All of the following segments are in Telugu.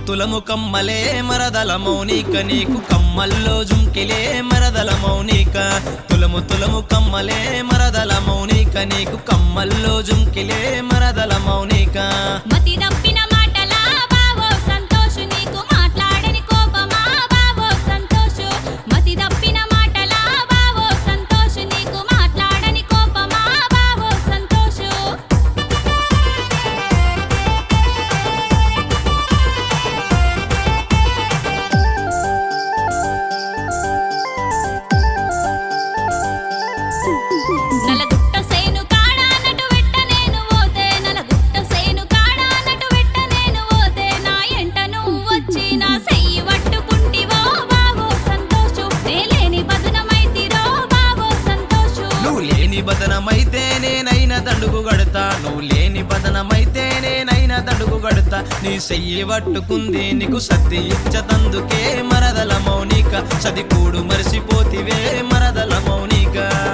తులము కమ్మలే మరదల మౌనిక నీకు కమ్మల్లో జుంకిలే మరదల మౌనిక తులము తులము కమ్మలే మరదల మౌనిక నీకు కమ్మల్లో జుంకిలే మరదల మౌనిక మతి తప్పిన మాటలా బావో సంతోషు నీకు మాట్లాడని కోపమా బావో సంతోషు మతి తప్పిన మాటలా బావో సంతోషు నీకు మాట్లాడని కోపమా బావో సంతోషు నలగుట్ట సేను కాడ నటు వెట్ట నేను పోతే నలగుట్ట సేను కాడ నటు వెట్ట నేను పోతే నా ఎంట నువ్వు వచ్చి నా సెయ్యి పట్టుకుంటివో బావో సంతోషు నేలేని బదునమైతిరో బావో సంతోషు నువ్వు లేని బదనమైతే నేనైన దండుగు గడతా నువ్వు లేని బదనమైతే నేనైన దండుగు గడతా నీ చెయ్యి పట్టుకుంది నీకు సత్తి ఇచ్చతందుకే మరదల మౌనిక సదికూడు మరిసిపోతివే మరదల మౌనిక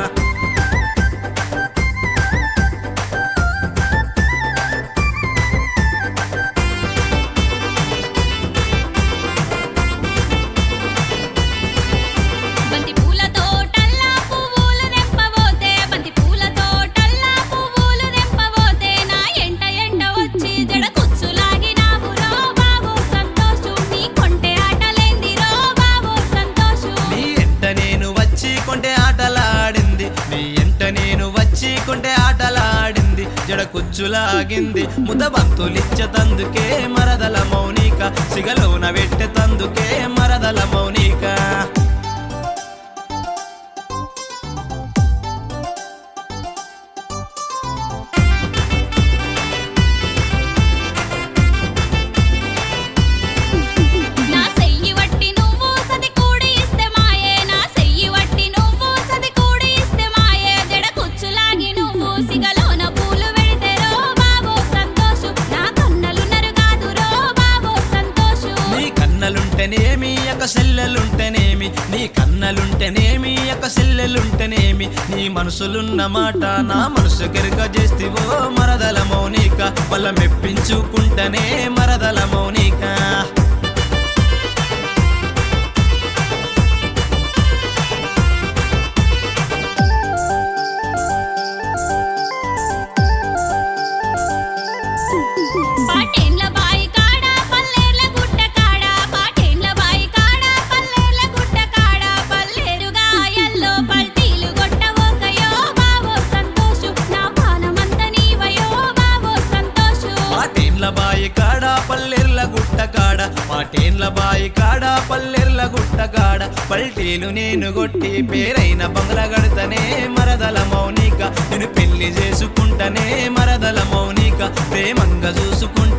బంతి పూల తోటల్లా పువ్వులు తెంపబోతే బంతి పూల తోటల్లా పువ్వులు తెంపబోతే నా ఎంట ఎంట వచ్చి జడ కుచ్చులాగినావురో బాబో సంతోషు నీ కొంటె ఆటలేందిరో బాబో సంతోషు నీ ఎంట నేను వచ్చి కొంటే ఆటలాడింది నీ ఎంట నేను వచ్చి కొంటే ఆటలాడింది జడ కుచ్చులాగింది ముద బంతులిచ్చతందుకే మరదల మౌనిక సిగలోన పెట్టెతందుకే మరదల మౌనిక నా సెయ్యి వట్టి నువ్వు సది కూడి ఇస్తే మాయే నా సెయ్యి వట్టి నువ్వు సది కూడి ఇస్తే మాయే జడ కుచ్చులాగి నువ్వు సిగలోన పూలు వెడితేరో బాబో సంతోషు నా కన్నలు నరుగాదురో బాబో సంతోషు నీ కన్నలుంటేనేమి యొక్క సెల్లెలుంటేనేమి నీ కన్నలుంటేనేమి యొక్క సెల్లెలుంటేనేమి నీ మనసులున్న మాట నా మనసు కెరుక చేస్తివో మరదల మౌనిక వల్ల మెప్పించుకుంటనే మరదల మౌనిక పాటేండ్ల బాయి కాడ పల్లేర్ల గుట్ట కాడ పాటేండ్ల బాయి కాడ పల్లేర్ల గుట్ట కాడ పల్లేరుగా ఎల్లో పల్టీలు గొట్టవోకయో బావో సంతోషు నా పానమంత నీవయో బావో సంతోషు పాటేన్ల బాయి కాడ పల్లెర్ల గుట్ట కాడ పాటేన్ల బాయి కాడ పల్లెర్ల గుట్ట కాడ పల్టీలు నేను కొట్టి పేరైన బంగ్లా గడతనే మరదల మౌనిక నేను పెళ్లి చేసుకుంటనే మరదల మౌనిక ప్రేమంగా చూసుకుంట